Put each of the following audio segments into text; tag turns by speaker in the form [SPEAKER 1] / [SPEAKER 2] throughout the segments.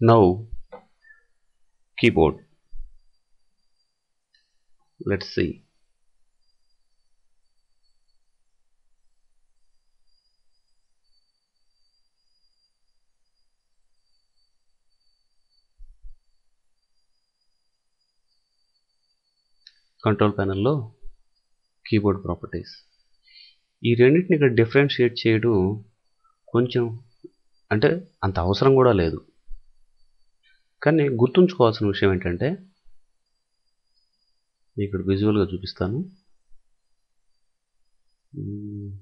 [SPEAKER 1] now keyboard let's see control ప్యానల్లో keyboard properties ఈ రెండింటిని ఇక్కడ డిఫరెన్షియేట్ చేయడం కొంచెం అంటే అంత అవసరం కూడా లేదు కానీ గుర్తుంచుకోవాల్సిన విషయం ఏంటంటే ఇక్కడ విజువల్గా చూపిస్తాను మ్మ్.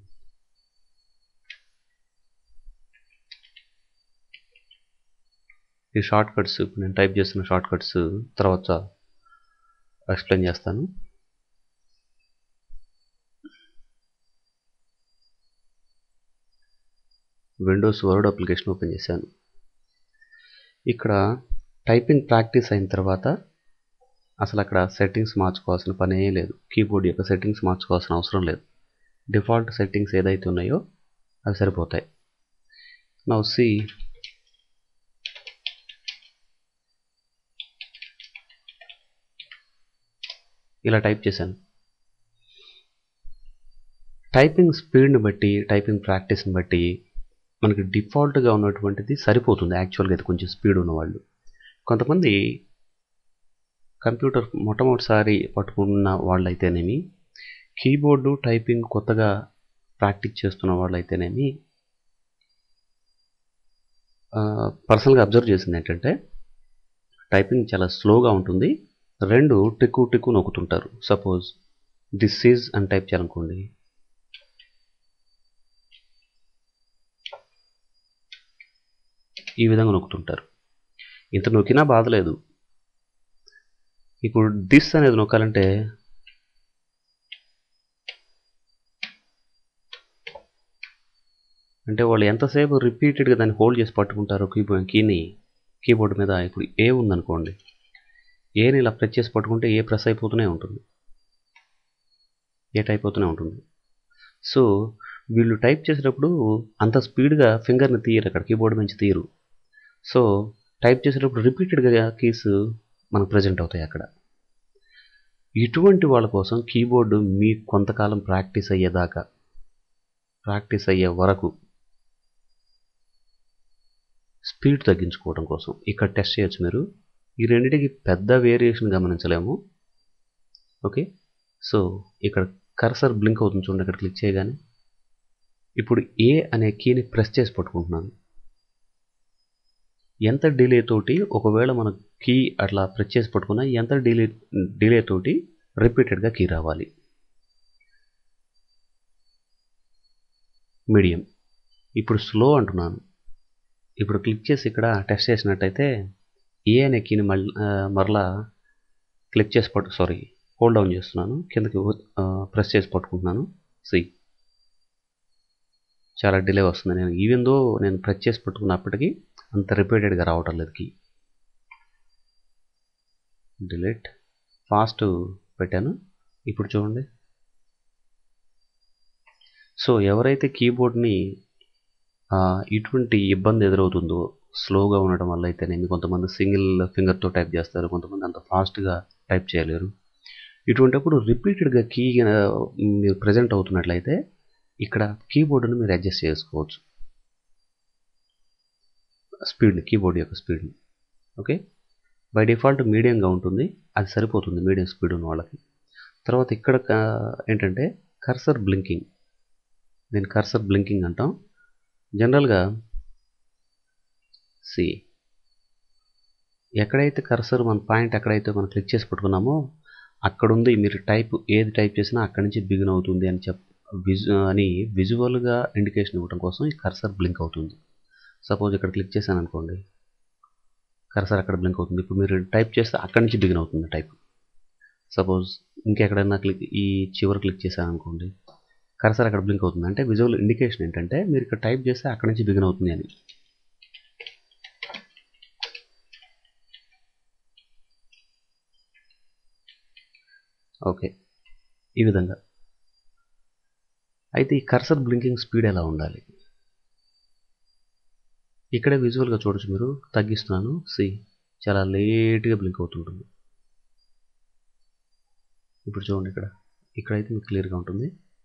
[SPEAKER 1] ఈ షార్ట్ కట్స్ ఇప్పుడు నేను టైప్ చేస్తున్న షార్ట్ కట్స్ తర్వాత ఎక్స్ప్లెయిన్ చేస్తాను విండోస్ వర్డ్ అప్లికేషన్ ఓపెన్ చేశాను ఇక్కడ టైపింగ్ ప్రాక్టీస్ అయిన తర్వాత అసలు అక్కడ సెట్టింగ్స్ మార్చుకోవాల్సిన పనే లేదు కీబోర్డ్ యొక్క సెట్టింగ్స్ మార్చుకోవాల్సిన అవసరం లేదు డిఫాల్ట్ సెట్టింగ్స్ ఏదైతే ఉన్నాయో అవి సరిపోతాయి నౌ సి ఇలా టైప్ చేశాను టైపింగ్ స్పీడ్ని బట్టి టైపింగ్ ప్రాక్టీస్ని బట్టి మనకి డిఫాల్ట్గా ఉన్నటువంటిది సరిపోతుంది యాక్చువల్గా అయితే కొంచెం స్పీడ్ ఉన్నవాళ్ళు కొంతమంది కంప్యూటర్ మొట్టమొదటిసారి పట్టుకున్న వాళ్ళైతేనేమి కీబోర్డు టైపింగ్ కొత్తగా ప్రాక్టీస్ చేస్తున్న వాళ్ళైతేనేమి పర్సనల్గా అబ్జర్వ్ చేసింది ఏంటంటే టైపింగ్ చాలా స్లోగా ఉంటుంది రెండు టిక్కు టిక్కు నొక్కుతుంటారు సపోజ్ దిస్ ఈజ్ అని టైప్ చేయాలనుకోండి ఈ విధంగా నొక్కుతుంటారు ఇంత నొక్కినా బాధ లేదు ఇప్పుడు దిస్ అనేది నొక్కాలంటే అంటే వాళ్ళు ఎంతసేపు రిపీటెడ్గా దాన్ని హోల్డ్ చేసి పట్టుకుంటారో కీబోర్డ్ కీని కీబోర్డ్ మీద ఇప్పుడు ఏ ఉందనుకోండి ఏని ఇలా ప్రెస్ చేసి పట్టుకుంటే ఏ ప్రెస్ అయిపోతూనే ఉంటుంది ఏ టైప్ అవుతూనే ఉంటుంది సో వీళ్ళు టైప్ చేసేటప్పుడు అంత స్పీడ్గా ఫింగర్ని తీయరు అక్కడ కీబోర్డ్ నుంచి తీయరు సో టైప్ చేసేటప్పుడు రిపీటెడ్గా కీస్ మనకు ప్రజెంట్ అవుతాయి అక్కడ ఇటువంటి వాళ్ళ కోసం కీబోర్డు మీ కొంతకాలం ప్రాక్టీస్ అయ్యేదాకా ప్రాక్టీస్ అయ్యే వరకు స్పీడ్ తగ్గించుకోవడం కోసం ఇక్కడ టెస్ట్ చేయొచ్చు మీరు ఈ రెండింటికి పెద్ద వేరియేషన్ గమనించలేము ఓకే సో ఇక్కడ కర్సర్ బ్లింక్ అవుతుంది చూడండి ఇక్కడ క్లిక్ చేయగానే ఇప్పుడు ఏ అనే కీని ప్రెస్ చేసి పట్టుకుంటున్నాను ఎంత డిలే తోటి ఒకవేళ మన కీ అట్లా ప్రెస్ చేసి పట్టుకున్నా ఎంత డిలే డిలే తోటి రిపీటెడ్గా కీ రావాలి మీడియం ఇప్పుడు స్లో అంటున్నాను ఇప్పుడు క్లిక్ చేసి ఇక్కడ టెస్ట్ చేసినట్టయితే ఏ అనే కీని మళ్ళీ మరలా క్లిక్ చేసి పట్టు సారీ హోల్డ్ డౌన్ చేస్తున్నాను కిందకి ప్రెస్ చేసి పట్టుకుంటున్నాను సి చాలా డిలే వస్తుంది నేను ఈవెన్ దో నేను ప్రెస్ చేసి పట్టుకున్నప్పటికీ అంత రిపీటెడ్గా రావటం లేదు కీ డిలీట్ ఫాస్ట్ పెట్టాను ఇప్పుడు చూడండి సో ఎవరైతే కీబోర్డ్ని ఇటువంటి ఇబ్బంది ఎదురవుతుందో స్లోగా ఉండడం వల్ల అయితేనేమి కొంతమంది సింగిల్ ఫింగర్తో టైప్ చేస్తారు కొంతమంది అంత ఫాస్ట్గా టైప్ చేయలేరు ఇటువంటిప్పుడు రిపీటెడ్గా కీ మీరు ప్రజెంట్ అవుతున్నట్లయితే ఇక్కడ కీబోర్డును మీరు అడ్జస్ట్ చేసుకోవచ్చు స్పీడ్ని కీబోర్డ్ యొక్క స్పీడ్ని ఓకే బై డిఫాల్ట్ మీడియంగా ఉంటుంది అది సరిపోతుంది మీడియం స్పీడ్ ఉన్న వాళ్ళకి తర్వాత ఇక్కడ ఏంటంటే కర్సర్ బ్లింకింగ్ దీని కర్సర్ బ్లింకింగ్ అంటాం జనరల్గా సి ఎక్కడైతే కర్సర్ మన పాయింట్ ఎక్కడైతే మనం క్లిక్ చేసి పట్టుకున్నామో అక్కడ ఉంది మీరు టైప్ ఏది టైప్ చేసినా అక్కడి నుంచి బిగిన్ అవుతుంది అని చెప్ విజు అని విజువల్గా ఇండికేషన్ ఇవ్వడం కోసం ఈ కర్సర్ బ్లింక్ అవుతుంది సపోజ్ ఇక్కడ క్లిక్ చేశాను అనుకోండి కర్సర్ అక్కడ బ్లింక్ అవుతుంది ఇప్పుడు మీరు టైప్ చేస్తే అక్కడి నుంచి బిగిన్ అవుతుంది టైప్ సపోజ్ ఇంకెక్కడైనా క్లిక్ ఈ చివరి క్లిక్ చేశాను అనుకోండి కర్సర్ అక్కడ బ్లింక్ అవుతుంది అంటే విజువల్ ఇండికేషన్ ఏంటంటే మీరు ఇక్కడ టైప్ చేస్తే అక్కడి నుంచి బిగిన్ అవుతుంది అని ఓకే ఈ విధంగా అయితే ఈ కర్సర్ బ్లింకింగ్ స్పీడ్ ఎలా ఉండాలి ఇక్కడే విజువల్గా చూడొచ్చు మీరు తగ్గిస్తున్నాను సి చాలా లేట్గా బ్లింక్ అవుతుంటుంది ఇప్పుడు చూడండి ఇక్కడ ఇక్కడైతే మీకు క్లియర్గా ఉంటుంది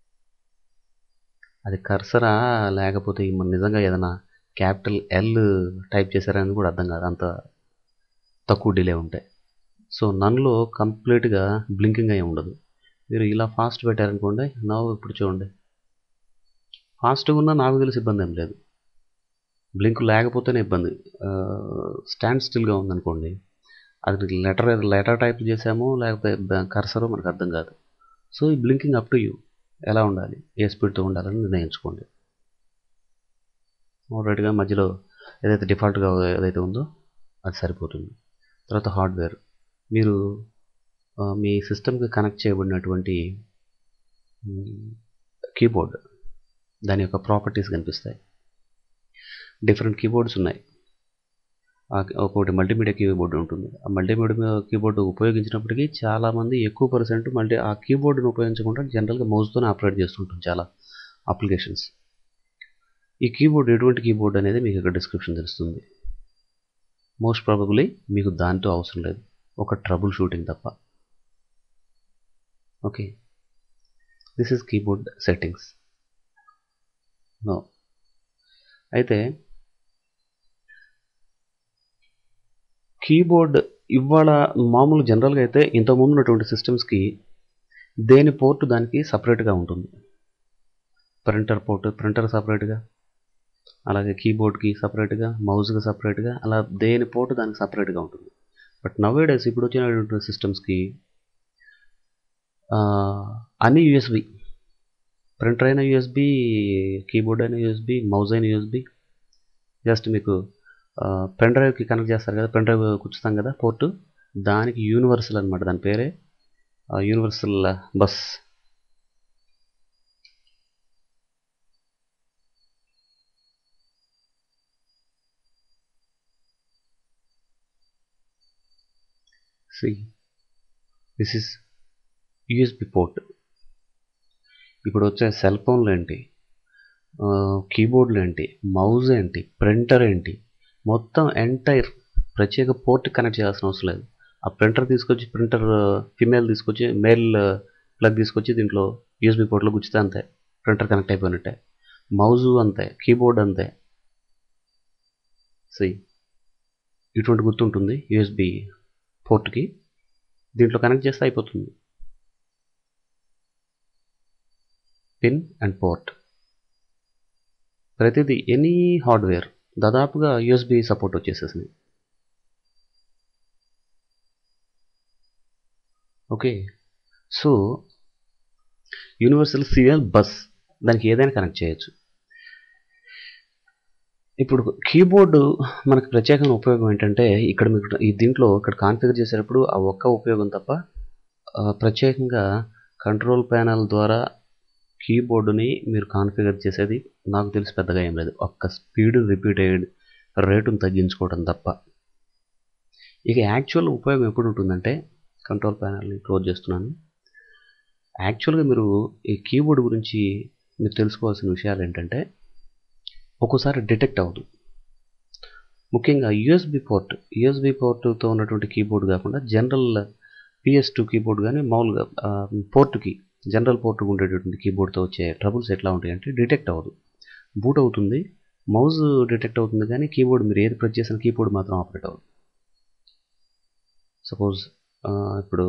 [SPEAKER 1] అది కర్సరా లేకపోతే ఈ మన నిజంగా ఏదైనా క్యాపిటల్ ఎల్ టైప్ చేశారని కూడా అర్థం కాదు అంత తక్కువ డిలే ఉంటాయి సో నన్లో కంప్లీట్గా బ్లింకింగ్ అయి ఉండదు మీరు ఇలా ఫాస్ట్ పెట్టారనుకోండి నా ఇప్పుడు చూడండి ఫాస్ట్గా ఉన్నా నాకు తెలిసి ఇబ్బంది ఏం లేదు బ్లింక్ లేకపోతేనే ఇబ్బంది స్టాండ్ స్టిల్గా ఉందనుకోండి అది లెటర్ లెటర్ టైప్ చేసామో లేకపోతే కర్సరో మనకు అర్థం కాదు సో ఈ బ్లింకింగ్ అప్ టు యూ ఎలా ఉండాలి ఏ స్పీడ్తో ఉండాలని నిర్ణయించుకోండి ఆల్రెడీగా మధ్యలో ఏదైతే డిఫాల్ట్గా ఏదైతే ఉందో అది సరిపోతుంది తర్వాత హార్డ్వేర్ మీరు మీ సిస్టమ్కి కనెక్ట్ చేయబడినటువంటి కీబోర్డ్ దాని యొక్క ప్రాపర్టీస్ కనిపిస్తాయి డిఫరెంట్ కీబోర్డ్స్ ఉన్నాయి ఒకటి మల్టీమీడియా కీబోర్డ్ ఉంటుంది ఆ మల్టీమీడియా కీబోర్డు ఉపయోగించినప్పటికీ చాలామంది ఎక్కువ పర్సెంట్ మళ్ళీ ఆ కీబోర్డును ఉపయోగించకుండా జనరల్గా మౌస్తోనే ఆపరేట్ చేస్తుంటాం చాలా అప్లికేషన్స్ ఈ కీబోర్డ్ ఎటువంటి కీబోర్డ్ అనేది మీకు ఇక్కడ డిస్క్రిప్షన్ తెలుస్తుంది మోస్ట్ ప్రాబబ్లీ మీకు దాంతో అవసరం లేదు ఒక ట్రబుల్ షూటింగ్ తప్ప okay this is keyboard settings no అయితే కీబోర్డ్ ఇవాళ మామూలు జనరల్గా అయితే ఇంతకుముందు ఉన్నటువంటి సిస్టమ్స్కి దేని పోర్టు దానికి సపరేట్గా ఉంటుంది ప్రింటర్ పోర్ట్ ప్రింటర్ సపరేట్గా అలాగే కీబోర్డ్కి సపరేట్గా మౌస్కి సపరేట్గా అలా దేని పోర్టు దానికి సపరేట్గా ఉంటుంది బట్ నవేడేస్ ఇప్పుడు వచ్చినటువంటి సిస్టమ్స్కి అన్ని యూఎస్బి ప్రింటర్ అయిన యూఎస్బి కీబోర్డ్ అయిన యూఎస్బి మౌజ్ అయిన యూఎస్బి జస్ట్ మీకు పెన్ డ్రైవ్కి కనెక్ట్ చేస్తారు కదా పెన్ డ్రైవ్ కూర్చుతాం కదా పోర్టు దానికి యూనివర్సల్ అనమాట దాని పేరే universal bus see this is USB port ఇప్పుడు వచ్చే సెల్ ఫోన్లు ఏంటి కీబోర్డ్లు ఏంటి మౌజ్ ఏంటి ప్రింటర్ ఏంటి మొత్తం ఎంటైర్ ప్రత్యేక పోర్ట్ కనెక్ట్ చేయాల్సిన అవసరం లేదు ఆ ప్రింటర్ తీసుకొచ్చి ప్రింటర్ ఫిమేల్ తీసుకొచ్చి మేల్ ప్లగ్ తీసుకొచ్చి దీంట్లో యూఎస్బి పోర్ట్లో గుచ్చితే అంతే ప్రింటర్ కనెక్ట్ అయిపోయినట్టే మౌజు అంతే కీబోర్డ్ అంతే సి ఇటువంటి గుర్తుంటుంది యూఎస్బి పోర్ట్కి దీంట్లో కనెక్ట్ చేస్తే అయిపోతుంది పిన్ అండ్ పోర్ట్ ప్రతిదీ ఎనీ హార్డ్వేర్ దాదాపుగా యూఎస్బి సపోర్ట్ వచ్చేసేసింది okay so universal serial bus దానికి ఏదైనా కనెక్ట్ చేయొచ్చు ఇప్పుడు కీబోర్డు మనకు ప్రత్యేకమైన ఉపయోగం ఏంటంటే ఇక్కడ మీకు ఈ దీంట్లో ఇక్కడ కాన్ఫిగర్ చేసేటప్పుడు ఆ ఒక్క ఉపయోగం తప్ప ప్రత్యేకంగా కంట్రోల్ ప్యానల్ ద్వారా కీబోర్డుని మీరు కాన్ఫిగర్ చేసేది నాకు తెలిసి పెద్దగా ఏం లేదు ఒక్క స్పీడ్ రిపీట్ అయ్యే రేటును తగ్గించుకోవడం తప్ప ఇక యాక్చువల్ ఉపయోగం ఎప్పుడు ఉంటుందంటే కంట్రోల్ ప్యానల్ని క్లోజ్ చేస్తున్నాను యాక్చువల్గా మీరు ఈ కీబోర్డ్ గురించి మీరు తెలుసుకోవాల్సిన విషయాలు ఏంటంటే ఒక్కోసారి డిటెక్ట్ అవ్వదు ముఖ్యంగా యూఎస్బి పోర్ట్ యూఎస్బి పోర్టుతో ఉన్నటువంటి కీబోర్డ్ కాకుండా జనరల్ పిఎస్ టూ కీబోర్డ్ కానీ మామూలుగా పోర్టుకి జనరల్ పోర్ట్ ఉండేటటువంటి కీబోర్డ్తో వచ్చే ట్రబుల్స్ ఎట్లా ఉంటాయి అంటే డిటెక్ట్ అవ్వదు బూట్ అవుతుంది మౌజ్ డిటెక్ట్ అవుతుంది కానీ కీబోర్డ్ మీరు ఏది ప్రెస్ చేసిన కీబోర్డ్ మాత్రం ఆపరేట్ అవ్వదు సపోజ్ ఇప్పుడు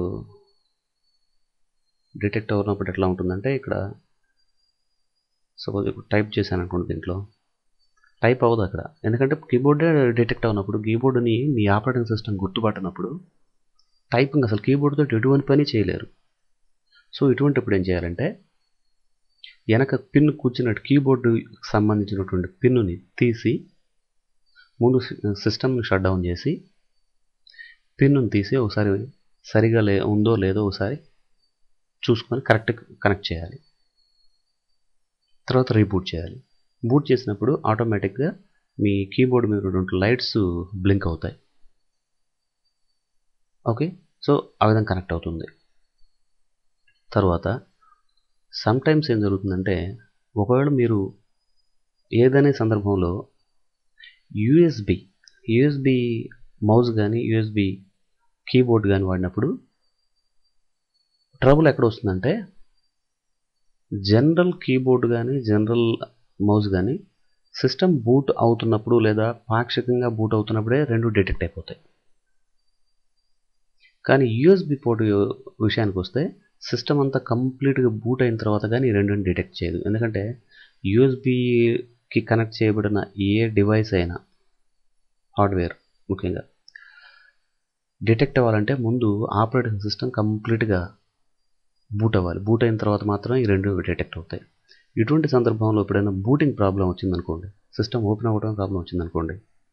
[SPEAKER 1] డిటెక్ట్ అవునప్పుడు ఎట్లా ఉంటుందంటే ఇక్కడ సపోజ్ ఇప్పుడు టైప్ చేశాను అనుకోండి దీంట్లో టైప్ అవ్వదు అక్కడ ఎందుకంటే కీబోర్డే డిటెక్ట్ అవునప్పుడు కీబోర్డ్ని మీ ఆపరేటింగ్ సిస్టమ్ గుర్తుపట్టినప్పుడు టైపింగ్ అసలు కీబోర్డ్తో ఎటువంటి పని చేయలేరు సో ఇటువంటిప్పుడు ఏం చేయాలంటే వెనక పిన్ కూర్చున్నట్టు కీబోర్డు సంబంధించినటువంటి పిన్నుని తీసి ముందు సిస్టమ్ని షట్ డౌన్ చేసి పిన్నుని తీసి ఒకసారి సరిగా లే ఉందో లేదో ఒకసారి చూసుకొని కరెక్ట్ కనెక్ట్ చేయాలి తర్వాత రీబూట్ చేయాలి బూట్ చేసినప్పుడు ఆటోమేటిక్గా మీ కీబోర్డ్ మీద ఉన్నటువంటి లైట్స్ బ్లింక్ అవుతాయి ఓకే సో ఆ విధంగా కనెక్ట్ అవుతుంది తర్వాత సమ్ టైమ్స్ ఏం జరుగుతుందంటే ఒకవేళ మీరు ఏదనే సందర్భంలో యూఎస్బి యూఎస్బి మౌస్ కానీ యూఎస్బి కీబోర్డ్ కానీ వాడినప్పుడు ట్రబుల్ ఎక్కడ వస్తుందంటే జనరల్ కీబోర్డ్ కానీ జనరల్ మౌస్ కానీ సిస్టమ్ బూట్ అవుతున్నప్పుడు లేదా పాక్షికంగా బూట్ అవుతున్నప్పుడే రెండు డిటెక్ట్ అయిపోతాయి కానీ యూఎస్బి పోర్ట్ విషయానికి వస్తే సిస్టమ్ అంతా కంప్లీట్గా బూట్ అయిన తర్వాత కానీ ఈ రెండుని డిటెక్ట్ చేయదు ఎందుకంటే యూఎస్బికి కనెక్ట్ చేయబడిన ఏ డివైస్ అయినా హార్డ్వేర్ ముఖ్యంగా డిటెక్ట్ అవ్వాలంటే ముందు ఆపరేటింగ్ సిస్టమ్ కంప్లీట్గా బూట్ అవ్వాలి బూట్ అయిన తర్వాత మాత్రమే ఈ రెండు డిటెక్ట్ అవుతాయి ఇటువంటి సందర్భంలో ఎప్పుడైనా బూటింగ్ ప్రాబ్లం వచ్చిందనుకోండి సిస్టమ్ ఓపెన్ అవ్వడం ప్రాబ్లం వచ్చిందనుకోండి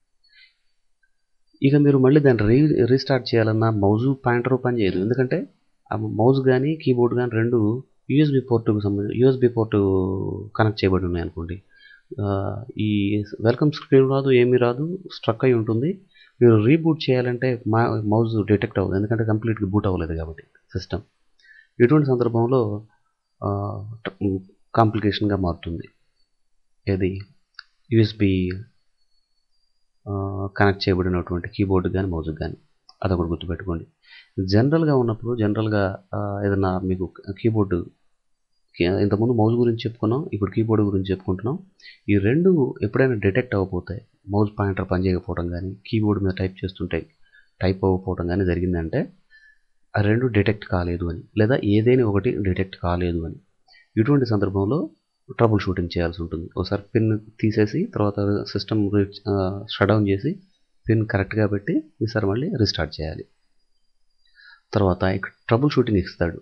[SPEAKER 1] ఇక మీరు మళ్ళీ దాన్ని రీ రీస్టార్ట్ చేయాలన్నా మౌజు పాయింటర్ పని చేయదు ఎందుకంటే ఆ మౌజ్ కానీ కీబోర్డ్ కానీ రెండు యూఎస్బి పోర్టుకు సంబంధించి యూఎస్బి పోర్టు కనెక్ట్ చేయబడి ఉన్నాయి అనుకోండి ఈ వెల్కమ్ స్క్రీన్ రాదు ఏమీ రాదు స్ట్రక్ అయి ఉంటుంది మీరు రీబూట్ చేయాలంటే మా మౌజ్ డిటెక్ట్ అవ్వదు ఎందుకంటే కంప్లీట్గా బూట్ అవ్వలేదు కాబట్టి సిస్టమ్ ఇటువంటి సందర్భంలో కాంప్లికేషన్గా మారుతుంది ఏది యూఎస్బి కనెక్ట్ చేయబడినటువంటి కీబోర్డ్ కానీ మౌజ్ కానీ అదొకటి గుర్తుపెట్టుకోండి జనరల్గా ఉన్నప్పుడు జనరల్గా ఏదైనా మీకు కీబోర్డు ఇంతకుముందు మౌజ్ గురించి చెప్పుకున్నాం ఇప్పుడు కీబోర్డ్ గురించి చెప్పుకుంటున్నాం ఈ రెండు ఎప్పుడైనా డిటెక్ట్ అవ్వకపోతాయి మౌజ్ పాయింటర్ పనిచేయకపోవడం కానీ కీబోర్డ్ మీద టైప్ చేస్తుంటే టైప్ అవ్వకపోవడం కానీ జరిగిందంటే ఆ రెండు డిటెక్ట్ కాలేదు అని లేదా ఏదైనా ఒకటి డిటెక్ట్ కాలేదు అని ఇటువంటి సందర్భంలో ట్రబుల్ షూటింగ్ చేయాల్సి ఉంటుంది ఒకసారి పిన్ తీసేసి తర్వాత సిస్టమ్ షట్ డౌన్ చేసి పిన్ కరెక్ట్గా పెట్టి ఈసారి మళ్ళీ రీస్టార్ట్ చేయాలి తర్వాత ఇక్కడ ట్రబుల్ షూటింగ్ ఇస్తాడు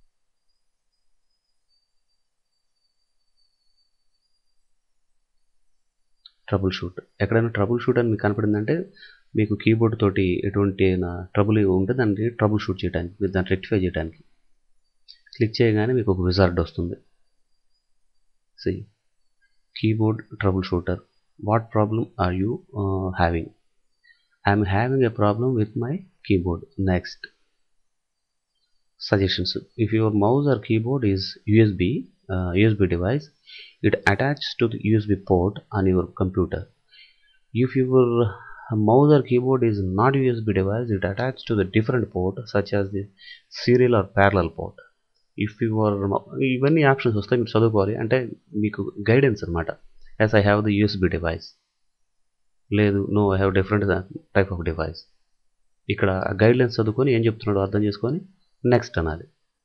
[SPEAKER 1] ట్రబుల్ షూట్ ఎక్కడైనా ట్రబుల్ షూట్ అని మీకు కనపడిందంటే మీకు కీబోర్డ్ తోటి ఎటువంటి ట్రబుల్ ఉంటే దాన్ని ట్రబుల్ షూట్ చేయడానికి మీరు దాన్ని రెక్టిఫై చేయడానికి క్లిక్ చేయగానే మీకు ఒక విజార్డ్ వస్తుంది see keyboard troubleshooter what problem are you having I'm having a problem with my keyboard next suggestions if your mouse or keyboard is usb uh, usb device it attaches to the usb port on your computer if your mouse or keyboard is not usb device it attaches to the different port such as the serial or parallel port if your ఇవన్నీ options వస్తాయి మీరు చదువుకోవాలి అంటే మీకు guidance అనమాట yes I have the USB device లేదు no I have different type of device ఇక్కడ guidelines చదువుకొని ఏం చెప్తున్నాడో అర్థం చేసుకొని నెక్స్ట్ అనాలి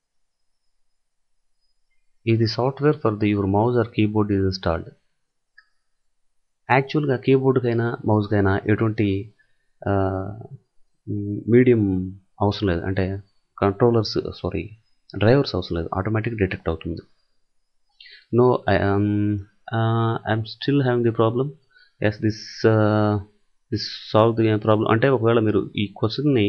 [SPEAKER 1] ఇది software for the your mouse or keyboard is installed యాక్చువల్గా కీబోర్డ్కైనా మౌజ్కైనా ఎటువంటి మీడియం అవసరం లేదు అంటే కంట్రోలర్స్ సారీ డ్రైవర్స్ అవసరం లేదు ఆటోమేటిక్ డిటెక్ట్ అవుతుంది no I'm still having the problem yes this this solve the problem అంటే ఒకవేళ మీరు ఈ క్వశ్చన్ని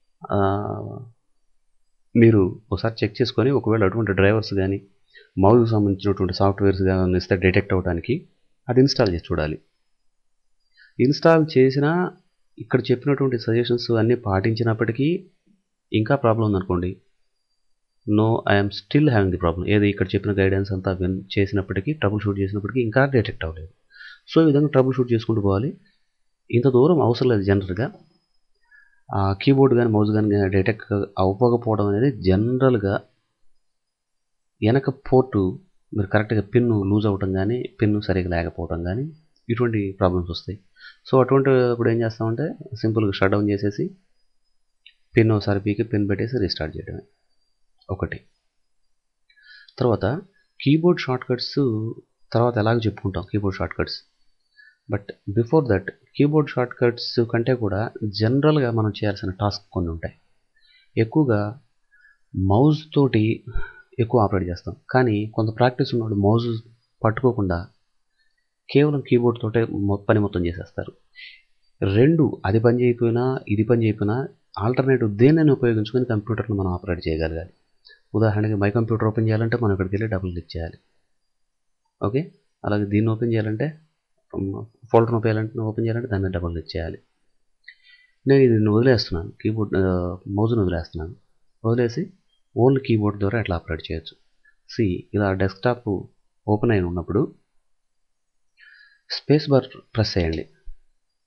[SPEAKER 1] మీరు ఒకసారి చెక్ చేసుకొని ఒకవేళ అటువంటి డ్రైవర్స్ కానీ మౌజ్కి సంబంధించినటువంటి సాఫ్ట్వేర్స్ కానీ ఇస్తే డిటెక్ట్ అవ్వడానికి అది ఇన్స్టాల్ చేసి చూడాలి ఇన్స్టాల్ చేసినా ఇక్కడ చెప్పినటువంటి సజెషన్స్ అన్నీ పాటించినప్పటికీ ఇంకా ప్రాబ్లం ఉందనుకోండి no I'm still having the problem ఏది ఇక్కడ చెప్పిన గైడెన్స్ అంతా విన్ చేసినప్పటికీ ట్రబుల్ షూట్ చేసినప్పటికీ ఇంకా డిటెక్ట్ అవ్వలేదు సో ఈ విధంగా ట్రబుల్ షూట్ చేసుకుంటూ పోవాలి ఇంత దూరం అవసరం లేదు జనరల్గా కీబోర్డ్ కానీ మౌజ్ కానీ డిటెక్ట్ అవ్వకపోవడం అనేది జనరల్గా వెనక పోర్టు మీరు కరెక్ట్గా పిన్ను లూజ్ అవ్వటం కానీ పిన్ను సరిగ్గా లేకపోవడం కానీ ఇటువంటి ప్రాబ్లమ్స్ వస్తాయి సో అటువంటి ఇప్పుడు ఏం చేస్తామంటే సింపుల్గా షట్ డౌన్ చేసేసి పిన్ ఒకసారి పీకి పిన్ పెట్టేసి రీస్టార్ట్ చేయడమే ఒకటి తర్వాత కీబోర్డ్ షార్ట్ కట్స్ తర్వాత ఎలాగ చెప్పుకుంటాం keyboard shortcuts but before that keyboard shortcuts కంటే కూడా జనరల్గా మనం చేయాల్సిన టాస్క్ కొన్ని ఉంటాయి ఎక్కువగా మౌజ్ తోటి ఎక్కువ ఆపరేట్ చేస్తాం కానీ కొంత ప్రాక్టీస్ ఉన్నవాడు మౌజ్ పట్టుకోకుండా కేవలం కీబోర్డ్ తోటే పని మొత్తం చేసేస్తారు రెండు అది పని చేయకపోయినా ఇది పని చేయకపోయినా ఆల్టర్నేటివ్ దేనిని ఉపయోగించుకొని కంప్యూటర్ను మనం ఆపరేట్ చేయగలగాలి ఉదాహరణకి మై కంప్యూటర్ ఓపెన్ చేయాలంటే మనం ఇక్కడికి వెళ్ళి డబుల్ క్లిక్ చేయాలి ఓకే అలాగే దీన్ని ఓపెన్ చేయాలంటే ఫోల్డర్ని ఓపెన్ ఓపెన్ చేయాలంటే దాన్ని డబుల్ క్లిక్ చేయాలి నేను ఇది వదిలేస్తున్నాను కీబోర్డ్ మౌజ్ని వదిలేస్తున్నాను వదిలేసి ఓన్లీ కీబోర్డ్ ద్వారా ఎట్లా ఆపరేట్ చేయొచ్చు సి ఇలా డెస్క్టాప్ ఓపెన్ అయిన ఉన్నప్పుడు స్పేస్ బార్ ప్రెస్ చేయండి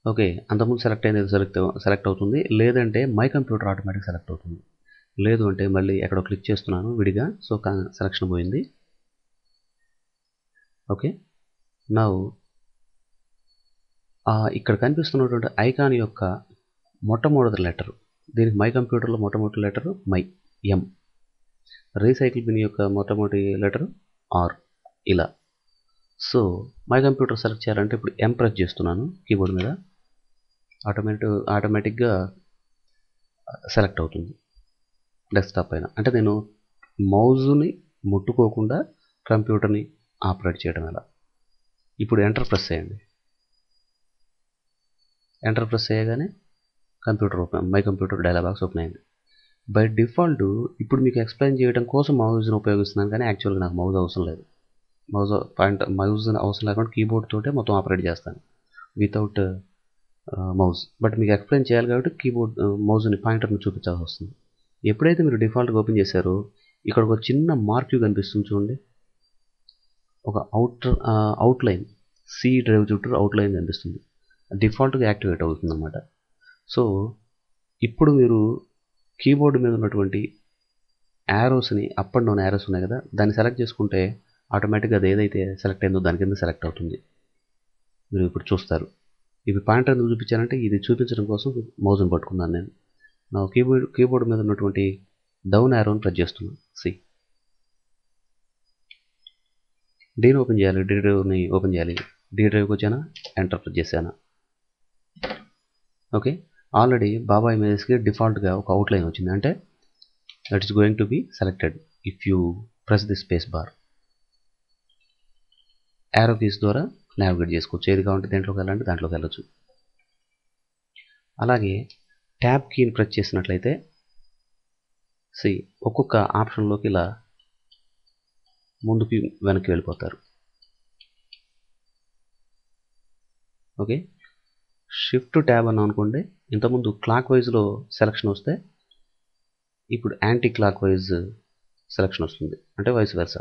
[SPEAKER 1] ఓకే అంతకుముందు సెలెక్ట్ అయింది సెలెక్ట్ సెలెక్ట్ అవుతుంది లేదంటే మై కంప్యూటర్ ఆటోమేటిక్ సెలెక్ట్ అవుతుంది లేదు అంటే మళ్ళీ ఎక్కడో క్లిక్ చేస్తున్నాను విడిగా సో సెలక్షన్ పోయింది ఓకే నా ఇక్కడ కనిపిస్తున్నటువంటి ఐకాన్ యొక్క మొట్టమొదటి లెటర్ దీనికి మై కంప్యూటర్లో మొట్టమొదటి letter my M recycle bin యొక్క మొట్టమొదటి లెటర్ ఆర్ ఇలా సో మై కంప్యూటర్ సెలెక్ట్ చేయాలంటే ఇప్పుడు ఎం ప్రెస్ చేస్తున్నాను కీబోర్డ్ మీద ఆటోమేటిక్ ఆటోమేటిక్గా సెలెక్ట్ అవుతుంది డెస్క్టాప్ పైన అంటే నేను మౌజ్ని ముట్టుకోకుండా కంప్యూటర్ని ఆపరేట్ చేయడం ఎలా ఇప్పుడు ఎంటర్ ప్రెస్ చేయండి ఎంటర్ ప్రెస్ చేయగానే computer open my computer dialog box open అయింది బై డిఫాల్ట్ ఇప్పుడు మీకు ఎక్స్ప్లెయిన్ చేయడం కోసం మౌజ్ని ఉపయోగిస్తున్నాను కానీ యాక్చువల్గా నాకు మౌజ్ అవసరం లేదు మౌజ్ పాయింట్ మౌజ్ అవసరం లేకుండా కీబోర్డ్ తోటే మొత్తం ఆపరేట్ చేస్తాను వితౌట్ మౌజ్ బట్ మీకు ఎక్స్ప్లెయిన్ చేయాలి కాబట్టి కీబోర్డ్ మౌజ్ని పాయింటర్ని చూపించాల్సి వస్తుంది ఎప్పుడైతే మీరు డిఫాల్ట్గా ఓపెన్ చేశారో ఇక్కడ ఒక చిన్న మార్క్ కనిపిస్తుంది చూడండి ఒక అవుటర్ అవుట్లైన్ సి డ్రైవ్ చుట్టూ అవుట్లైన్ కనిపిస్తుంది డిఫాల్ట్గా యాక్టివేట్ అవుతుంది అన్నమాట సో ఇప్పుడు మీరు కీబోర్డ్ మీద ఉన్నటువంటి యారోస్ని అప్ అండ్ డౌన్ యారోస్ ఉన్నాయి కదా దాన్ని సెలెక్ట్ చేసుకుంటే ఆటోమేటిక్గా అది ఏదైతే సెలెక్ట్ అయిందో దాని కింద సెలెక్ట్ అవుతుంది మీరు ఇప్పుడు చూస్తారు ఇవి పాయింటర్ ఎందుకు చూపించానంటే ఇది చూపించడం కోసం మౌజ్ని పట్టుకున్నాను నేను నా కీబోర్డ్ కీబోర్డ్ మీద ఉన్నటువంటి డౌన్ యారోని ప్రెస్ చేస్తున్నాను సి డీని ఓపెన్ చేయాలి డీ డ్రైవ్ని ఓపెన్ చేయాలి డీ డ్రైవ్కి వచ్చానా ఎంటర్ ప్రెస్ చేశాను ఓకే ఆల్రెడీ బాబా ఇమేజెస్కి డిఫాల్ట్గా ఒక అవుట్లైన్ వచ్చింది అంటే that is going to be selected if you press the space bar arrow keys ద్వారా నావిగేట్ చేసుకోవచ్చు ఏది కావాలంటే దేంట్లోకి వెళ్ళాలంటే దాంట్లోకి వెళ్ళచ్చు అలాగే ట్యాబ్ కీని ప్రెస్ చేసినట్లయితే సి ఒక్కొక్క ఆప్షన్లోకి ఇలా ముందుకి వెనక్కి వెళ్ళిపోతారు ఓకే షిఫ్ట్ ట్యాబ్ అని అనుకోండి ఇంతకుముందు క్లాక్ వైజ్లో సెలక్షన్ వస్తే ఇప్పుడు యాంటీ క్లాక్ వైజ్ సెలక్షన్ వస్తుంది అంటే వైస్ వెర్స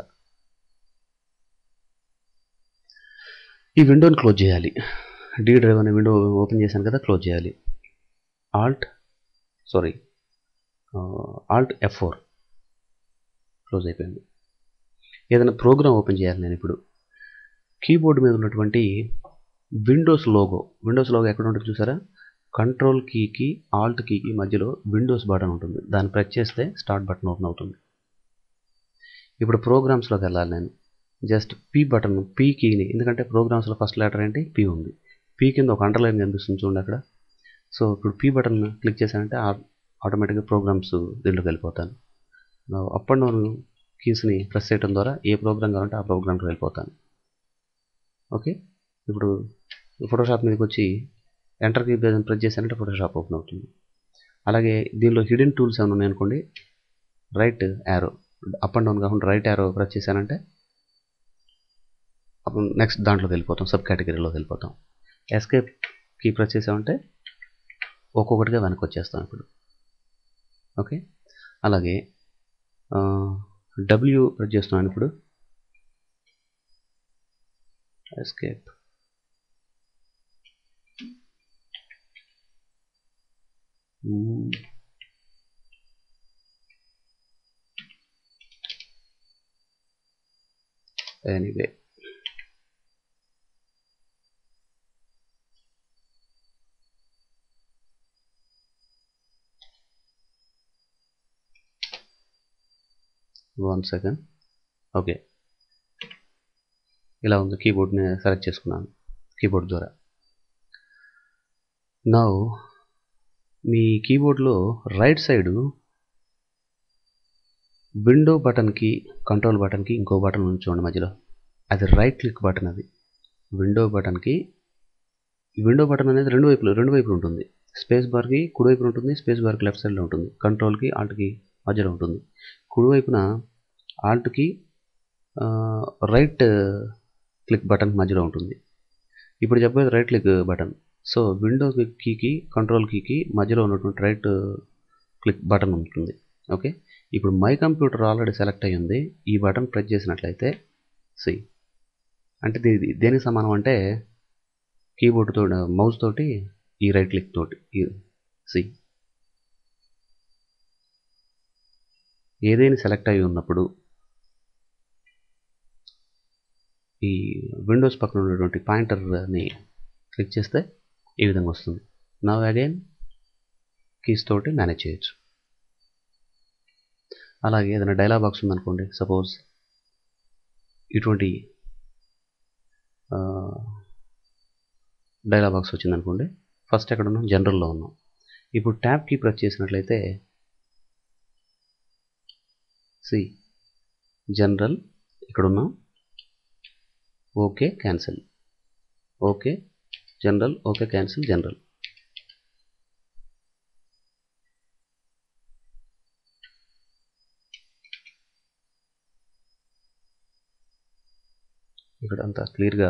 [SPEAKER 1] ఈ విండోని క్లోజ్ చేయాలి డీ డ్రైవ్ అనే విండో ఓపెన్ చేశాను కదా క్లోజ్ చేయాలి alt sorry alt F four close అయిపోయింది ఏదైనా ప్రోగ్రామ్ ఓపెన్ చేయాలి నేను ఇప్పుడు కీబోర్డ్ మీద ఉన్నటువంటి విండోస్ లోగో విండోస్ లోగో ఎక్కడ ఉంటుంది చూసారా కంట్రోల్ కీకి ఆల్ట్ కీకి మధ్యలో విండోస్ బటన్ ఉంటుంది దాన్ని ప్రెస్ చేస్తే స్టార్ట్ బటన్ ఓపెన్ అవుతుంది ఇప్పుడు ప్రోగ్రామ్స్లోకి వెళ్ళాలి నేను జస్ట్ పీ బటన్ పీ కీని ఎందుకంటే ప్రోగ్రామ్స్లో ఫస్ట్ లెటర్ ఏంటి పీ ఉంది పీ కింద ఒక అండర్లైన్ కనిపిస్తుంది చూడండి అక్కడ సో ఇప్పుడు పీ బటన్ క్లిక్ చేశానంటే ఆటోమేటిక్గా ప్రోగ్రామ్స్ దీంట్లోకి వెళ్ళిపోతాను అప్ అండ్ డౌన్ కీస్ని ప్రెస్ చేయడం ద్వారా ఏ ప్రోగ్రామ్ కావాలంటే ఆ ప్రోగ్రామ్కి వెళ్ళిపోతాను ఓకే ఇప్పుడు ఫోటోషాప్ మీదకి వచ్చి ఎంటర్ కీ ప్రెస్ చేశానంటే ఫోటోషాప్ ఓపెన్ అవుతుంది అలాగే దీనిలో హిడెన్ టూల్స్ ఏమైనా ఉన్నాయనుకోండి right arrow up and down కాకుండా రైట్ యారో ప్రెస్ చేశానంటే అప్పుడు నెక్స్ట్ దాంట్లోకి వెళ్ళిపోతాం సబ్ కేటగిరీలోకి వెళ్ళిపోతాం ఎస్కేప్ కీ ప్రెస్ చేసామంటే ఒక్కొక్కటిగా వెనక్కి వచ్చేస్తాం ఇప్పుడు ఓకే అలాగే డబ్ల్యూ ప్రెస్ చేస్తున్నాను ఇప్పుడు escape anyway one second okay ఇలా ఉంది కీబోర్డ్ని సెలెక్ట్ చేసుకున్నాను కీబోర్డ్ ద్వారా నా మీ కీబోర్డ్లో రైట్ సైడు విండో బటన్కి కంట్రోల్ బటన్కి ఇంకో బటన్ ఉంచండి మధ్యలో అది రైట్ క్లిక్ బటన్ అది విండో బటన్కి విండో బటన్ అనేది రెండు వైపులు రెండు వైపులు ఉంటుంది స్పేస్ బార్కి కుడివైపున ఉంటుంది స్పేస్ బార్కి లెఫ్ట్ సైడ్లో ఉంటుంది కంట్రోల్కి ఆల్ట్కి మధ్యలో ఉంటుంది కుడివైపున ఆల్ట్కి రైట్ క్లిక్ బటన్ మధ్యలో ఉంటుంది ఇప్పుడు చెప్పేది right click button so window కీకి కంట్రోల్ కీకి మధ్యలో ఉన్నటువంటి రైట్ క్లిక్ బటన్ ఉంటుంది ఓకే ఇప్పుడు మై కంప్యూటర్ ఆల్రెడీ సెలెక్ట్ అయ్యి ఉంది ఈ బటన్ ప్రెస్ చేసినట్లయితే సి అంటే ఇది దేనికి సమానం అంటే కీబోర్డ్ తోటి మౌస్ తోటి ఈ రైట్ క్లిక్ తోటి సి ఏదైనా సెలెక్ట్ అయి ఉన్నప్పుడు ఈ విండోస్ పక్కన ఉన్నటువంటి పాయింటర్ని క్లిక్ చేస్తే ఈ విధంగా వస్తుంది నవ్ అగైన్ కీస్ తోటి మేనేజ్ చేయొచ్చు అలాగే ఏదైనా డైలాగ్ బాక్స్ ఉందనుకోండి సపోజ్ ఇటువంటి డైలాగ్ బాక్స్ వచ్చిందనుకోండి ఫస్ట్ ఎక్కడ ఉన్నాం జనరల్లో ఉన్నాం ఇప్పుడు ట్యాబ్ కీ ప్రెస్ చేసినట్లయితే సి జనరల్ ఇక్కడ ఉన్నాం okay cancel okay general okay cancel general ఇక్కడ అంతా క్లియర్గా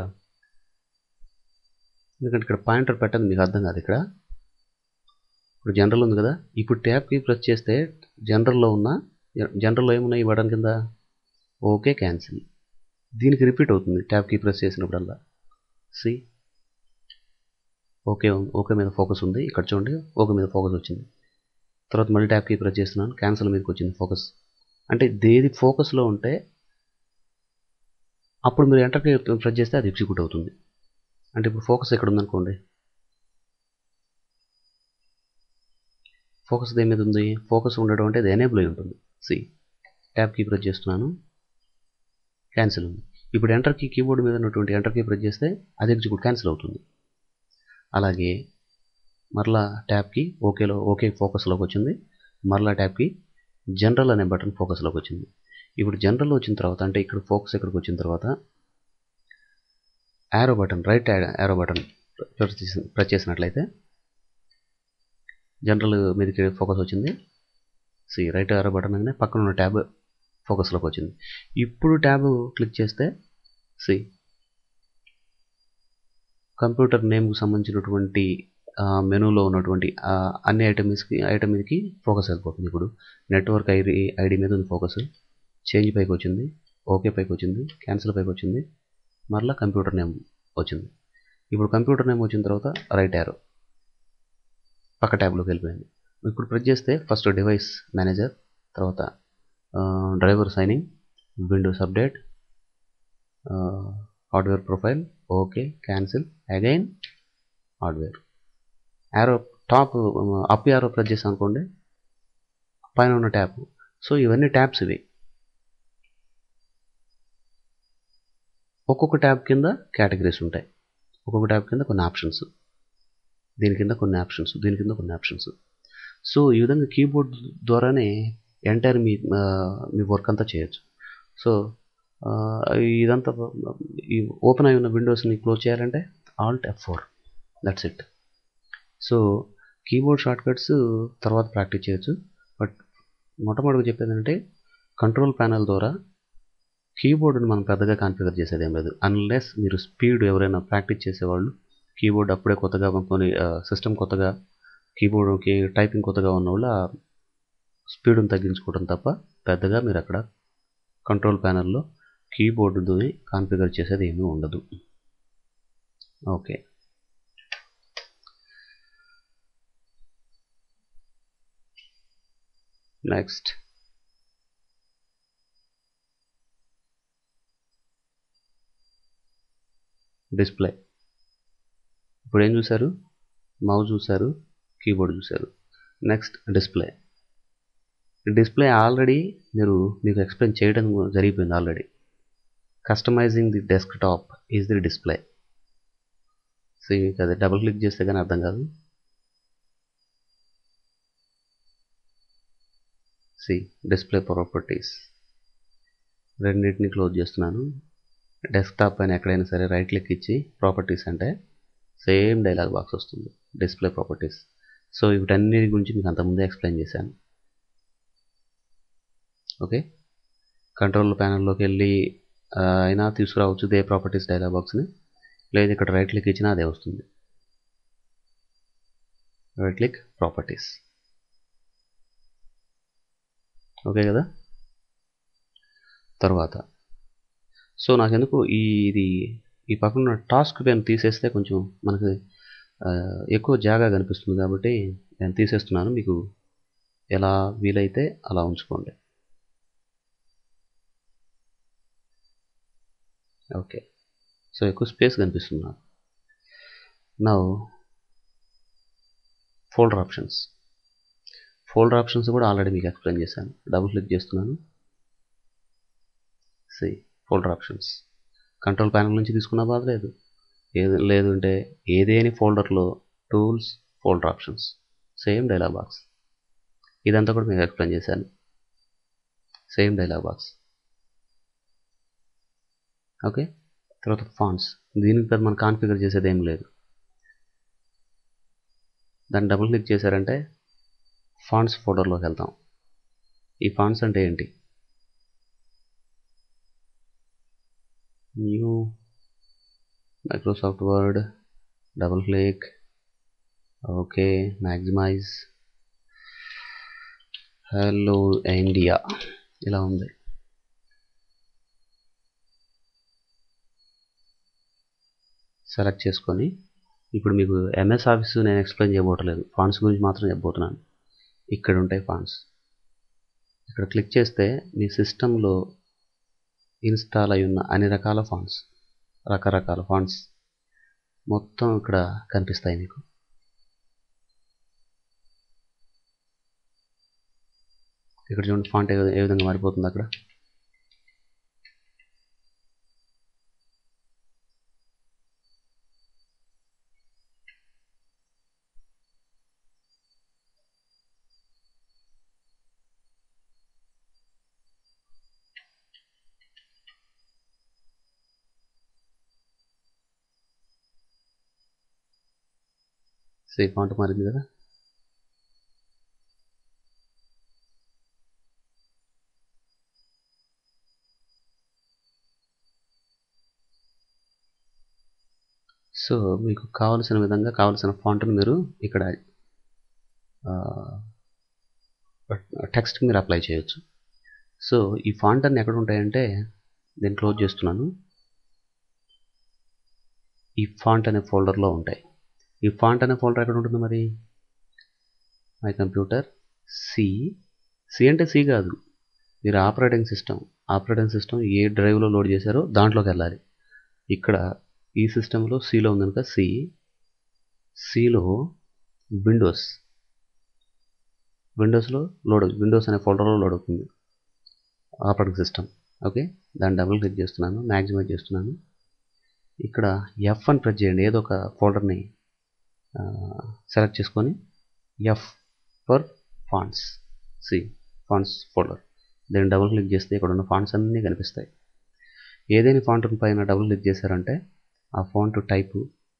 [SPEAKER 1] ఎందుకంటే ఇక్కడ పాయింటర్ పెట్టదు మీకు అర్థం కాదు ఇక్కడ ఇప్పుడు జనరల్ ఉంది కదా ఇప్పుడు ట్యాబ్కి ప్రెస్ చేస్తే జనరల్లో ఉన్న జనరల్లో ఏమున్నాయి ఈ బటన్ కింద ఓకే క్యాన్సిల్ దీనికి రిపీట్ అవుతుంది ట్యాబ్ కీ ప్రెస్ చేసినప్పుడల్లా సి ఓకే ఓకే మీద ఫోకస్ ఉంది ఇక్కడ చూడండి ఓకే మీద ఫోకస్ వచ్చింది తర్వాత మళ్ళీ ట్యాబ్ కీ ప్రెస్ చేస్తున్నాను క్యాన్సిల్ మీదకి వచ్చింది ఫోకస్ అంటే దేది ఫోకస్లో ఉంటే అప్పుడు మీరు ఎంటర్ కీ ప్రెస్ చేస్తే అది ఎగ్జిక్యూట్ అవుతుంది అంటే ఇప్పుడు ఫోకస్ ఎక్కడ ఉందనుకోండి ఫోకస్ దేని మీద ఉంది ఫోకస్ ఉండడం అంటే అది ఎనేబుల్ అయి ఉంటుంది సి ట్యాబ్ కీ ప్రెస్ చేస్తున్నాను క్యాన్సిల్ ఉంది ఇప్పుడు ఎంటర్ కీ కీబోర్డ్ మీద ఉన్నటువంటి ఎంటర్ కీ ప్రెస్ చేస్తే అది ఎగ్జిక్యూట్ క్యాన్సిల్ అవుతుంది అలాగే మరలా ట్యాబ్కి ఓకేలో ఓకే ఫోకస్లోకి వచ్చింది మరలా ట్యాబ్కి జనరల్ అనే బటన్ ఫోకస్లోకి వచ్చింది ఇప్పుడు జనరల్ వచ్చిన తర్వాత అంటే ఇక్కడ ఫోకస్ ఇక్కడికి వచ్చిన తర్వాత arrow button right arrow button press చేసినట్లయితే జనరల్ మీదకి ఫోకస్ వచ్చింది సి రైట్ యారో బటన్ అనేది పక్కన ఉన్న ట్యాబ్ ఫోకస్లోకి వచ్చింది ఇప్పుడు ట్యాబ్ క్లిక్ చేస్తే సి కంప్యూటర్ నేమ్కి సంబంధించినటువంటి మెనూలో ఉన్నటువంటి అన్ని ఐటమ్స్కి ఐటమ్ మీదకి ఫోకస్ వెళ్ళిపోతుంది ఇప్పుడు నెట్వర్క్ ఐడి ఐడి మీద ఉంది ఫోకస్ చేంజ్ పైకి వచ్చింది ఓకే పైకి వచ్చింది క్యాన్సిల్ పైకి వచ్చింది మరలా కంప్యూటర్ నేమ్ వచ్చింది ఇప్పుడు కంప్యూటర్ నేమ్ వచ్చిన తర్వాత రైట్ యారో పక్క ట్యాబ్లోకి వెళ్ళిపోయింది ఇప్పుడు ప్రెస్ చేస్తే ఫస్ట్ డివైస్ మేనేజర్ తర్వాత driver signing Windows update hardware profile okay cancel again hardware arrow top up arrow press చేసాం అనుకోండి పైన ఉన్న ట్యాబ్ సో ఇవన్నీ ట్యాబ్స్ ఇవి ఒక్కొక్క ట్యాబ్ కింద కేటగిరీస్ ఉంటాయి ఒక్కొక్క ట్యాబ్ కింద కొన్ని ఆప్షన్స్ దీని కింద కొన్ని ఆప్షన్స్ దీని కింద కొన్ని ఆప్షన్స్ సో ఈ విధంగా కీబోర్డ్ ద్వారానే ఎంటైర్ మీ మీ వర్క్ అంతా చేయొచ్చు సో ఇదంతా ఈ ఓపెన్ అయి ఉన్న విండోస్ని క్లోజ్ చేయాలంటే alt F four that's it so keyboard shortcuts తర్వాత ప్రాక్టీస్ చేయొచ్చు బట్ మొట్టమొదటిగా చెప్పేది ఏంటంటే కంట్రోల్ ప్యానల్ ద్వారా కీబోర్డ్ని మనం పెద్దగా కాన్ఫిగర్ చేసేది ఏం లేదు అన్లెస్ మీరు స్పీడ్ ఎవరైనా ప్రాక్టీస్ చేసేవాళ్ళు కీబోర్డ్ అప్పుడే కొత్తగా కొన్ని సిస్టమ్ కొత్తగా కీబోర్డ్కి టైపింగ్ కొత్తగా ఉన్న వాళ్ళు ఆ స్పీడ్ని తగ్గించుకోవడం తప్ప పెద్దగా మీరు అక్కడ కంట్రోల్ ప్యానల్లో కీబోర్డుని కాన్ఫిగర్ చేసేది ఏమీ ఉండదు ఓకే నెక్స్ట్ డిస్ప్లే ఇప్పుడు ఏం చూశారు మౌస్ చూశారు కీబోర్డ్ చూశారు నెక్స్ట్ డిస్ప్లే డిస్ప్లే ఆల్రెడీ మీరు మీకు ఎక్స్ప్లెయిన్ చేయడం జరిగిపోయింది already customising the desktop is the display so మీకు అది డబుల్ క్లిక్ చేస్తే కానీ అర్థం కాదు సి డిస్ప్లే ప్రాపర్టీస్ రెండింటిని క్లోజ్ చేస్తున్నాను డెస్క్టాప్ పైన ఎక్కడైనా సరే రైట్ క్లిక్ ఇచ్చి ప్రాపర్టీస్ అంటే సేమ్ డైలాగ్ బాక్స్ వస్తుంది డిస్ప్లే ప్రాపర్టీస్ సో వీటన్నిటి గురించి మీకు అంతకుముందే ఎక్స్ప్లెయిన్ చేశాను ఓకే కంట్రోల్ ప్యానల్లోకి వెళ్ళి అయినా తీసుకురావచ్చు దే ప్రాపర్టీస్ డైలాగ్ బాక్స్ని లేదు ఇక్కడ రైట్ క్లిక్ ఇచ్చినా అదే వస్తుంది రైట్ క్లిక్ ప్రాపర్టీస్ ఓకే కదా తర్వాత సో నాకెందుకు ఈ ఇది ఈ పక్కన టాస్క్ పేరు తీసేస్తే కొంచెం మనకి ఆ, ఎక్కువ జాగా కనిపిస్తుంది కాబట్టి నేను తీసేస్తున్నాను మీకు ఎలా వీలైతే అలా ఉంచుకోండి ఓకే సో ఎక్కువ స్పేస్ కనిపిస్తుంది నాకు నా ఫోల్డర్ ఆప్షన్స్ ఫోల్డర్ ఆప్షన్స్ కూడా ఆల్రెడీ మీకు ఎక్స్ప్లెయిన్ చేశాను డబుల్ క్లిక్ చేస్తున్నాను see folder options control panel నుంచి తీసుకున్న బాధ లేదు ఏది లేదంటే ఏదేని ఫోల్డర్లో tools folder options same dialog box ఇదంతా కూడా మీకు ఎక్స్ప్లెయిన్ చేశాను సేమ్ డైలాగ్ బాక్స్ ఓకే తర్వాత ఫాంట్స్ దీనికి పెద్ద మనం కాన్ఫిగర్ చేసేది ఏం లేదు దాన్ని డబుల్ క్లిక్ చేశారంటే ఫాంట్స్ ఫోల్డర్లోకి వెళ్తాం ఈ ఫాంట్స్ అంటే ఏంటి new Microsoft Word double click okay maximise hello India ఇలా ఉంది సెలెక్ట్ చేసుకొని ఇప్పుడు మీకు ఎంఎస్ ఆఫీస్ నేను ఎక్స్ప్లెయిన్ చేయబోటలేదు ఫాంట్స్ గురించి మాత్రం చెప్పబోతున్నాను ఇక్కడ ఉంటాయి ఫాంట్స్ ఇక్కడ క్లిక్ చేస్తే మీ సిస్టంలో ఇన్స్టాల్ అయి ఉన్న అన్ని రకాల ఫాంట్స్ రకరకాల ఫాంట్స్ మొత్తం ఇక్కడ కనిపిస్తాయి మీకు ఇక్కడ చూడండి ఫాంట్ ఏ ఏ విధంగా మారిపోతుంది అక్కడ సే ఫాంట్ మారింది కదా సో మీకు కావలసిన విధంగా కావలసిన ఫాంట్ని మీరు ఇక్కడ టెక్స్ట్ మీరు అప్లై చేయొచ్చు సో ఈ ఫాంట్ అన్ని ఎక్కడ ఉంటాయంటే నేను క్లోజ్ చేస్తున్నాను ఈ ఫాంట్ అనే ఫోల్డర్లో ఉంటాయి ఈ ఫాంట్ అనే ఫోల్డర్ ఎక్కడ ఉంటుంది మరి మై కంప్యూటర్ సి సి అంటే సి కాదు మీరు ఆపరేటింగ్ సిస్టమ్ ఆపరేటింగ్ సిస్టమ్ ఏ డ్రైవ్లో లోడ్ చేశారో దాంట్లోకి వెళ్ళాలి ఇక్కడ ఈ సిస్టంలో సిలో ఉంది కనుక సి సిలో విండోస్ విండోస్లో లోడ్ విండోస్ అనే ఫోల్డర్లో లోడ్ అవుతుంది ఆపరేటింగ్ సిస్టమ్ ఓకే దాన్ని డబుల్ క్లిక్ చేస్తున్నాను మ్యాక్సిమైజ్ చేస్తున్నాను ఇక్కడ ఎఫ్ అని ప్రెస్ చేయండి ఏదో ఒక ఫోల్డర్ని సెలెక్ట్ చేసుకొని F for fonts C fonts folder దీన్ని డబుల్ క్లిక్ చేస్తే ఇక్కడ ఉన్న ఫాంట్స్ అన్నీ కనిపిస్తాయి ఏదైనా ఫాంట్ పైన డబుల్ క్లిక్ చేశారంటే ఆ ఫాంట్ టైపు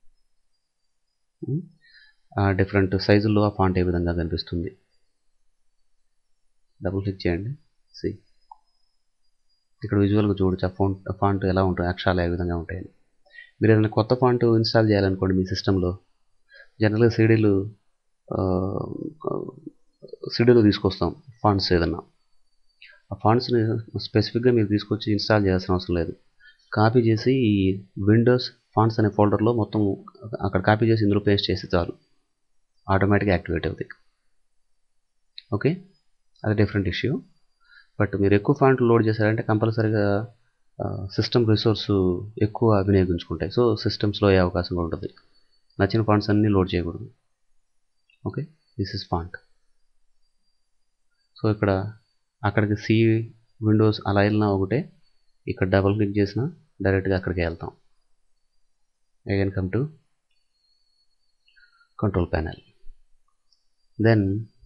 [SPEAKER 1] డిఫరెంట్ సైజుల్లో ఆ ఫాంట్ ఏ విధంగా కనిపిస్తుంది డబుల్ క్లిక్ చేయండి సి ఇక్కడ విజువల్గా చూడొచ్చు ఆ ఫాంట్ ఫాంట్ ఎలా ఉంటుంది అక్షరాలు ఏ విధంగా ఉంటాయని మీరు ఏదైనా కొత్త ఫాంట్ ఇన్స్టాల్ చేయాలనుకోండి మీ సిస్టంలో జనరల్గా సీడీలు సీడీలో తీసుకొస్తాం ఫాంట్స్ ఏదన్నా ఆ ఫాంట్స్ని స్పెసిఫిక్గా మీరు తీసుకొచ్చి ఇన్స్టాల్ చేయాల్సిన అవసరం లేదు కాపీ చేసి ఈ విండోస్ ఫాంట్స్ అనే ఫోల్డర్లో మొత్తం అక్కడ కాపీ చేసి ఇందులో పేస్ట్ చేసి చాలు ఆటోమేటిక్గా యాక్టివేట్ అవుతాయి ఓకే అది డిఫరెంట్ ఇష్యూ బట్ మీరు ఎక్కువ ఫాంట్ లోడ్ చేశారంటే కంపల్సరీగా సిస్టమ్ రిసోర్స్ ఎక్కువ వినియోగించుకుంటాయి సో సిస్టమ్ స్లో అయ్యే అవకాశం కూడా ఉంటుంది నచ్చిన ఫాంట్స్ అన్నీ లోడ్ చేయకూడదు okay this is font so ఇక్కడ అక్కడికి సి విండోస్ అలా వెళ్ళినా ఒకటే ఇక్కడ డబుల్ క్లిక్ చేసినా డైరెక్ట్గా అక్కడికి వెళ్తాం again come to control panel then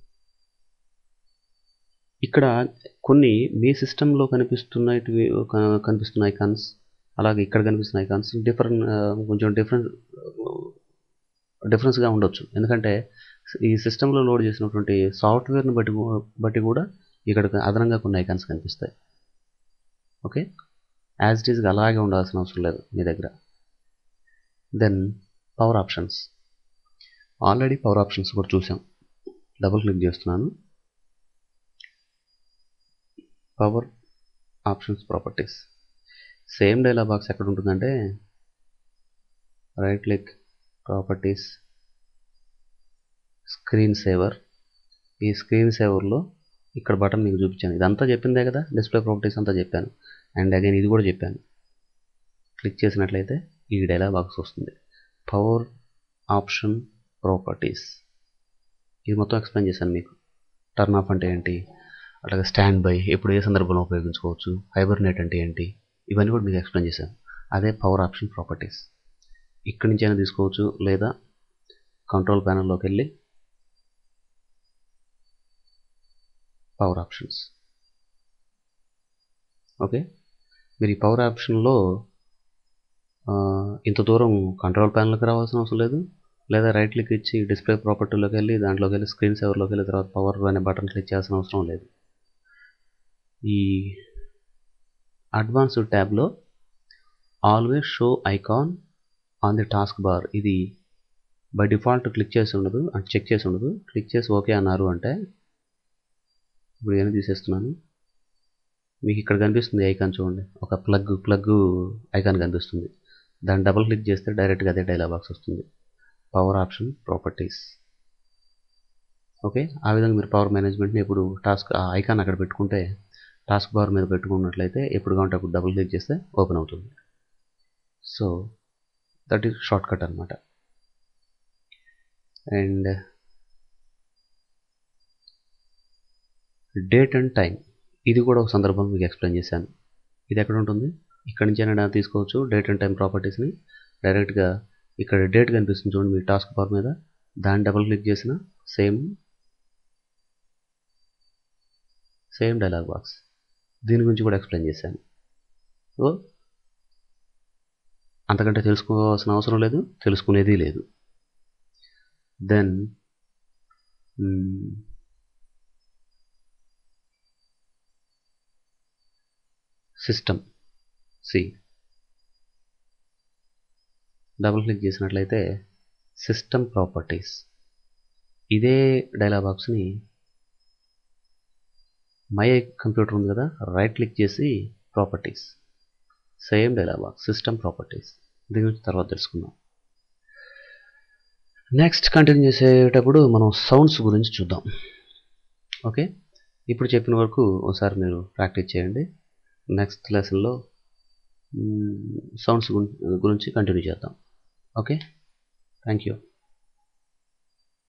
[SPEAKER 1] ఇక్కడ కొన్ని మీ సిస్టంలో కనిపిస్తున్నవి కనిపిస్తున్న ఐకాన్స్ అలాగే ఇక్కడ కనిపిస్తున్న ఐకాన్స్ డిఫరెంట్ కొంచెం డిఫరెంట్ డిఫరెన్స్గా ఉండొచ్చు ఎందుకంటే ఈ సిస్టంలో లోడ్ చేసినటువంటి సాఫ్ట్వేర్ని బట్టి బట్టి కూడా ఇక్కడ అదనంగా కొన్ని ఐకాన్స్ కనిపిస్తాయి ఓకే యాజ్ ఇట్ ఈస్గా అలాగే ఉండాల్సిన అవసరం లేదు మీ దగ్గర then power options already power options కూడా చూసాం డబుల్ క్లిక్ చేస్తున్నాను power options properties same dialog box ఎక్కడ ఉంటుందంటే right click properties screen saver ఈ స్క్రీన్ సేవర్లో ఇక్కడ బటన్ మీకు చూపించాను ఇదంతా చెప్పిందే కదా డిస్ప్లే ప్రాపర్టీస్ అంతా చెప్పాను అండ్ అగైన్ ఇది కూడా చెప్పాను క్లిక్ చేసినట్లయితే ఈ డైలాగ్ బాక్స్ వస్తుంది పవర్ ఆప్షన్ ప్రాపర్టీస్ ఇది మొత్తం ఎక్స్ప్లెయిన్ చేశాను మీకు టర్న్ ఆఫ్ అంటే ఏంటి అలాగే స్టాండ్ బై ఎప్పుడు ఏ సందర్భంలో ఉపయోగించుకోవచ్చు హైబర్నేట్ అంటే ఏంటి ఇవన్నీ కూడా మీకు ఎక్స్ప్లెయిన్ చేశాను అదే పవర్ ఆప్షన్ ప్రాపర్టీస్ ఇక్కడి నుంచి అయినా తీసుకోవచ్చు లేదా కంట్రోల్ ప్యానల్లోకి వెళ్ళి పవర్ ఆప్షన్స్ ఓకే మీరు ఈ పవర్ ఆప్షన్లో ఇంత దూరం కంట్రోల్ ప్యానల్కి రావాల్సిన అవసరం లేదు లేదా రైట్ క్లిక్ ఇచ్చి డిస్ప్లే ప్రాపర్టీలోకి వెళ్ళి దాంట్లోకి వెళ్ళి స్క్రీన్ సేవర్లోకి వెళ్ళి తర్వాత పవర్ అనే బటన్ క్లిక్ చేయాల్సిన అవసరం లేదు ఈ అడ్వాన్స్డ్ ట్యాబ్లో always show icon on the taskbar ఇది బై డిఫాల్ట్ క్లిక్ చేసి ఉండదు అంటే చెక్ చేసి ఉండదు క్లిక్ చేసి ఓకే అన్నారు అంటే ఇప్పుడు ఏమైనా తీసేస్తున్నాను మీకు ఇక్కడ కనిపిస్తుంది ఐకాన్ చూడండి ఒక ప్లగ్ ప్లగ్ ఐకాన్ కనిపిస్తుంది దాన్ని డబుల్ క్లిక్ చేస్తే డైరెక్ట్గా అదే డైలాగ్ బాక్స్ వస్తుంది పవర్ ఆప్షన్ ప్రాపర్టీస్ ఓకే ఆ విధంగా మీరు పవర్ మేనేజ్మెంట్ని ఇప్పుడు టాస్క్ ఆ ఐకాన్ అక్కడ పెట్టుకుంటే టాస్క్ బార్ మీద పెట్టుకున్నట్లయితే ఎప్పుడు కావాలంటే అప్పుడు డబుల్ క్లిక్ చేస్తే ఓపెన్ అవుతుంది so that is shortcut అనమాట అండ్ డేట్ అండ్ టైం ఇది కూడా ఒక సందర్భం మీకు ఎక్స్ప్లెయిన్ చేశాను ఇది ఎక్కడ ఉంటుంది ఇక్కడ నుంచి అయినా తీసుకోవచ్చు డేట్ అండ్ టైం ప్రాపర్టీస్ని డైరెక్ట్గా ఇక్కడ డేట్ కనిపిస్తుంది చూడండి మీ టాస్క్ బార్ మీద దాన్ని డబుల్ క్లిక్ చేసిన సేమ్ సేమ్ డైలాగ్ బాక్స్ దీని గురించి కూడా ఎక్స్ప్లెయిన్ చేశాను సో అంతకంటే తెలుసుకోవాల్సిన అవసరం లేదు తెలుసుకునేది లేదు then system see double click చేసినట్లయితే సిస్టమ్ ప్రాపర్టీస్ ఇదే డైలాగ్ బాక్స్ని మై కంప్యూటర్ ఉంది కదా రైట్ క్లిక్ చేసి properties same dialog box system properties దీని గురించి తర్వాత తెలుసుకుందాం నెక్స్ట్ కంటిన్యూ చేసేటప్పుడు మనం సౌండ్స్ గురించి చూద్దాం ఓకే ఇప్పుడు చెప్పిన వరకు ఒకసారి మీరు ప్రాక్టీస్ చేయండి నెక్స్ట్ లెసన్లో సౌండ్స్ గురించి కంటిన్యూ చేద్దాం ఓకే థ్యాంక్ యూ